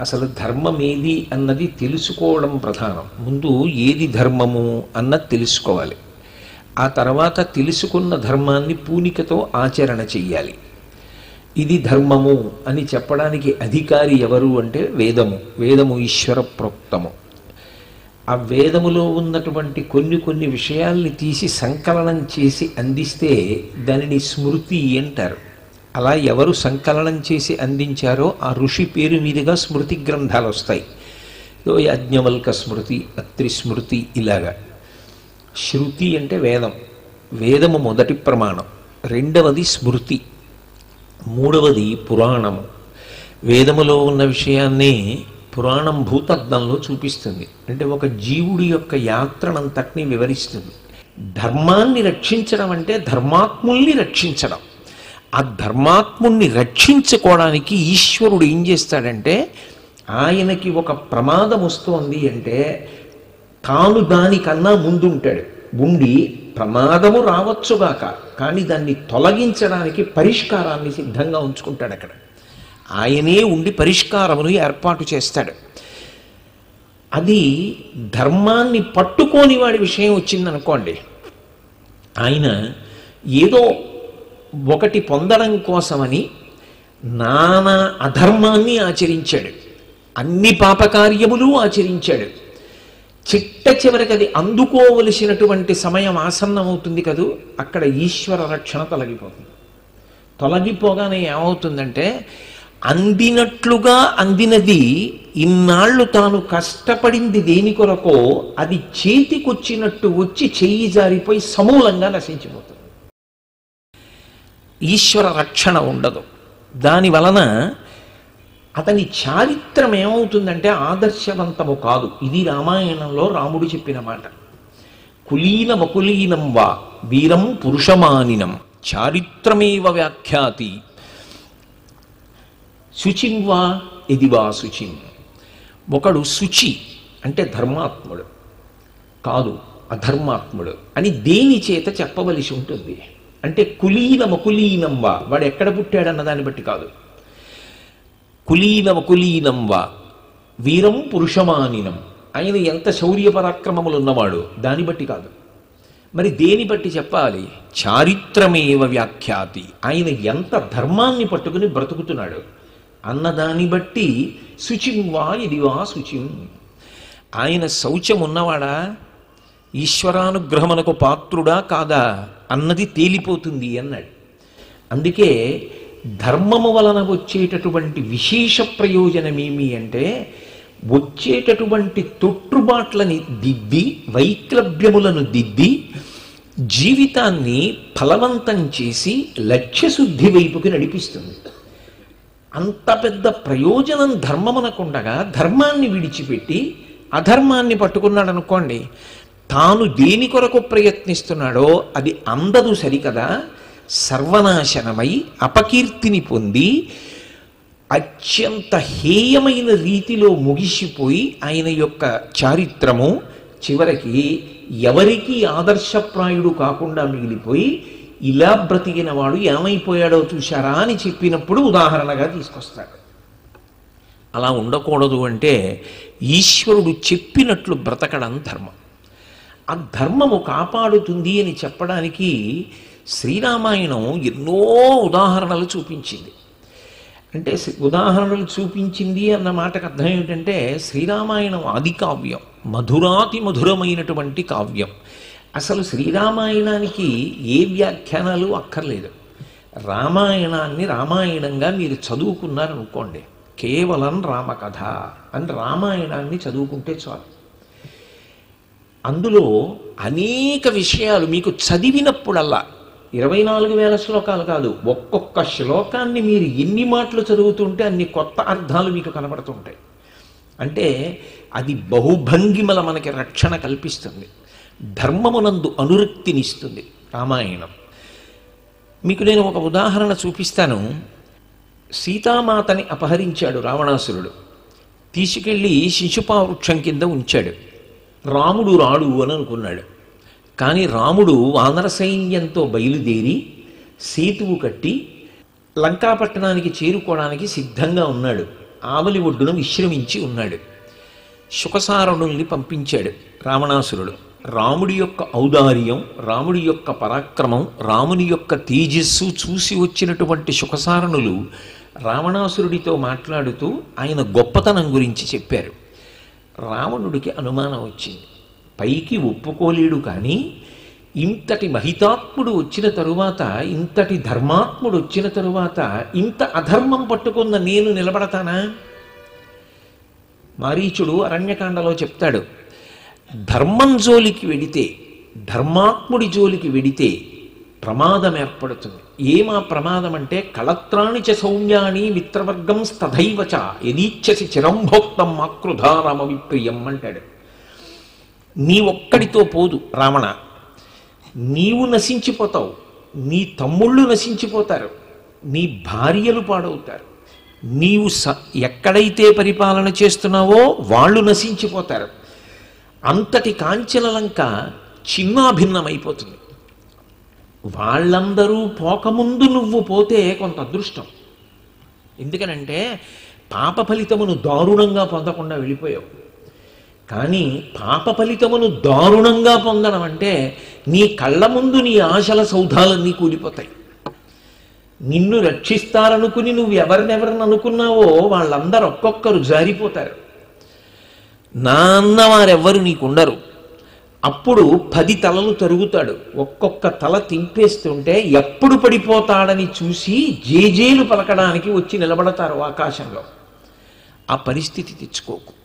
అసలు ధర్మం ఏది అన్నది తెలుసుకోవడం ప్రధానం ముందు ఏది ధర్మము అన్నది తెలుసుకోవాలి ఆ తర్వాత తెలుసుకున్న ధర్మాన్ని పూనికతో ఆచరణ చెయ్యాలి ఇది ధర్మము అని చెప్పడానికి అధికారి ఎవరు అంటే వేదము వేదము ఈశ్వర ప్రోక్తము ఆ వేదములో ఉన్నటువంటి కొన్ని కొన్ని విషయాల్ని తీసి సంకలనం చేసి అందిస్తే దానిని స్మృతి అంటారు అలా ఎవరు సంకలనం చేసి అందించారో ఆ ఋషి పేరు మీదుగా స్మృతి గ్రంథాలు వస్తాయి ఏదో యాజ్ఞవల్క స్మృతి అత్రి స్మృతి ఇలాగా శృతి అంటే వేదం వేదము మొదటి ప్రమాణం రెండవది స్మృతి మూడవది పురాణము వేదములో ఉన్న విషయాన్ని పురాణం భూతద్దంలో చూపిస్తుంది అంటే ఒక జీవుడి యొక్క యాత్రనంతటిని వివరిస్తుంది ధర్మాన్ని రక్షించడం అంటే ధర్మాత్ముల్ని రక్షించడం ఆ ధర్మాత్ముణ్ణి రక్షించుకోవడానికి ఈశ్వరుడు ఏం చేస్తాడంటే ఆయనకి ఒక ప్రమాదం వస్తోంది అంటే తాను దానికన్నా ముందుంటాడు ఉండి ప్రమాదము రావచ్చుగాక కానీ దాన్ని తొలగించడానికి పరిష్కారాన్ని సిద్ధంగా ఉంచుకుంటాడు అక్కడ ఆయనే ఉండి పరిష్కారమును ఏర్పాటు చేస్తాడు అది ధర్మాన్ని పట్టుకోని వాడి విషయం వచ్చిందనుకోండి ఆయన ఏదో ఒకటి పొందడం కోసమని నానా అధర్మాన్ని ఆచరించాడు అన్ని పాపకార్యములు ఆచరించాడు చిట్ట చివరికి అది అందుకోవలసినటువంటి సమయం ఆసన్నమవుతుంది కదూ అక్కడ ఈశ్వర రక్షణ తొలగిపోతుంది తొలగిపోగానే ఏమవుతుందంటే అందినట్లుగా అందినది ఇన్నాళ్ళు తాను కష్టపడింది దేని కొరకో అది చేతికొచ్చినట్టు వచ్చి చెయ్యి జారిపోయి సమూలంగా నశించిపోతుంది ఈశ్వర రక్షణ ఉండదు దాని వలన అతని చారిత్రం ఏమవుతుందంటే ఆదర్శవంతము కాదు ఇది రామాయణంలో రాముడు చెప్పిన మాట కులీనమకులీనం వా వీరం పురుషమానినం చారిత్రమేవ వ్యాఖ్యాతి శుచిం వా ఇది వా శుచిం ఒకడు శుచి అంటే ధర్మాత్ముడు కాదు అధర్మాత్ముడు అని దేని చేత చెప్పవలసి ఉంటుంది అంటే కులీనమ కులీనం వా వాడు ఎక్కడ పుట్టాడన్న దాన్ని బట్టి కాదు కులీనమ కులీనం వా వీరం పురుషమానినం ఆయన ఎంత శౌర్య పరాక్రమములు ఉన్నవాడు దాన్ని బట్టి కాదు మరి దేని బట్టి చెప్పాలి చారిత్రమేవ వ్యాఖ్యాతి ఆయన ఎంత ధర్మాన్ని పట్టుకుని బ్రతుకుతున్నాడు అన్నదాన్ని బట్టి శుచిం వా ఇది వా శుచిం ఆయన శౌచం ఉన్నవాడా ఈశ్వరానుగ్రహమునకు పాత్రుడా కాదా అన్నది తేలిపోతుంది అన్నాడు అందుకే ధర్మము వలన వచ్చేటటువంటి విశేష ప్రయోజనమేమి అంటే వచ్చేటటువంటి తొట్టుబాట్లని దిద్ది వైక్లభ్యములను దిద్ది జీవితాన్ని ఫలవంతం చేసి లక్ష్యశుద్ధి వైపుకి నడిపిస్తుంది అంత పెద్ద ప్రయోజనం ధర్మమునకుండగా ధర్మాన్ని విడిచిపెట్టి అధర్మాన్ని పట్టుకున్నాడు అనుకోండి తాను దేని కొరకు ప్రయత్నిస్తున్నాడో అది అందదు సరికదా సర్వనాశనమై అపకీర్తిని పొంది అత్యంత హేయమైన రీతిలో ముగిసిపోయి ఆయన యొక్క చారిత్రము చివరికి ఎవరికి ఆదర్శప్రాయుడు కాకుండా మిగిలిపోయి ఇలా బ్రతికిన వాడు ఏమైపోయాడో చూశారా అని చెప్పినప్పుడు ఉదాహరణగా తీసుకొస్తాడు అలా ఉండకూడదు అంటే ఈశ్వరుడు చెప్పినట్లు బ్రతకడం ధర్మం ఆ ధర్మము కాపాడుతుంది అని చెప్పడానికి శ్రీరామాయణం ఎన్నో ఉదాహరణలు చూపించింది అంటే శ్రీ- ఉదాహరణలు చూపించింది అన్న మాటకు అర్థం ఏమిటంటే శ్రీరామాయణం ఆది కావ్యం మధురాతి మధురమైనటువంటి కావ్యం అసలు శ్రీరామాయణానికి ఏ వ్యాఖ్యానాలు అక్కర్లేదు రామాయణాన్ని రామాయణంగా మీరు చదువుకున్నారనుకోండి కేవలం రామకథ అని రామాయణాన్ని చదువుకుంటే చాలు అందులో అనేక విషయాలు మీకు చదివినప్పుడల్లా ఇరవై నాలుగు వేల శ్లోకాలు కాదు ఒక్కొక్క శ్లోకాన్ని మీరు ఎన్ని మాటలు చదువుతుంటే అన్ని కొత్త అర్థాలు మీకు కనబడుతుంటాయి అంటే అది బహుభంగిమల మనకి రక్షణ కల్పిస్తుంది ధర్మమునందు అనురక్తినిస్తుంది రామాయణం మీకు నేను ఒక ఉదాహరణ చూపిస్తాను సీతామాతని అపహరించాడు రావణాసురుడు తీసుకెళ్ళి శిశుపా వృక్షం కింద ఉంచాడు రాముడు రాడు అని అనుకున్నాడు కానీ రాముడు వానర సైన్యంతో బయలుదేరి సేతువు కట్టి లంకాపట్టణానికి చేరుకోవడానికి సిద్ధంగా ఉన్నాడు ఆవలి ఒడ్డున విశ్రమించి ఉన్నాడు శుకసారణుల్ని పంపించాడు రావణాసురుడు రాముడి యొక్క ఔదార్యం రాముడి యొక్క పరాక్రమం రాముని యొక్క తేజస్సు చూసి వచ్చినటువంటి శుకసారణులు రావణాసురుడితో మాట్లాడుతూ ఆయన గొప్పతనం గురించి చెప్పారు రావణుడికి అనుమానం వచ్చింది పైకి ఒప్పుకోలేడు కానీ ఇంతటి మహితాత్ముడు వచ్చిన తరువాత ఇంతటి ధర్మాత్ముడు వచ్చిన తరువాత ఇంత అధర్మం పట్టుకున్న నేను నిలబడతానా మారీచుడు అరణ్యకాండలో చెప్తాడు ధర్మం జోలికి వెడితే ధర్మాత్ముడి జోలికి వెడితే ప్రమాదం ఏర్పడుతుంది ఏమా ప్రమాదం అంటే కళత్రాణి చ సౌమ్యాని మిత్రవర్గం స్తథైవచ యదీచ్ఛసి చిరంభోక్తం మాకృధారామ విప్రియం అంటాడు నీ ఒక్కడితో పోదు రావణ నీవు నశించిపోతావు నీ తమ్ముళ్ళు నశించిపోతారు నీ భార్యలు పాడవుతారు నీవు స ఎక్కడైతే పరిపాలన చేస్తున్నావో వాళ్ళు నశించిపోతారు అంతటి కాంచనలంక చిన్నాభిన్నమైపోతుంది వాళ్ళందరూ పోకముందు నువ్వు పోతే కొంత అదృష్టం ఎందుకనంటే పాప ఫలితమును దారుణంగా పొందకుండా వెళ్ళిపోయావు కానీ పాప ఫలితమును దారుణంగా పొందడం అంటే నీ కళ్ళ ముందు నీ ఆశల సౌధాలన్నీ కూలిపోతాయి నిన్ను రక్షిస్తారనుకుని నువ్వు ఎవరినెవరిని అనుకున్నావో వాళ్ళందరూ ఒక్కొక్కరు జారిపోతారు నా అన్నవారెవ్వరు నీకుండరు అప్పుడు పది తలలు తరుగుతాడు ఒక్కొక్క తల తింపేస్తుంటే ఎప్పుడు పడిపోతాడని చూసి జేజేలు పలకడానికి వచ్చి నిలబడతారు ఆకాశంలో ఆ పరిస్థితి తెచ్చుకోకు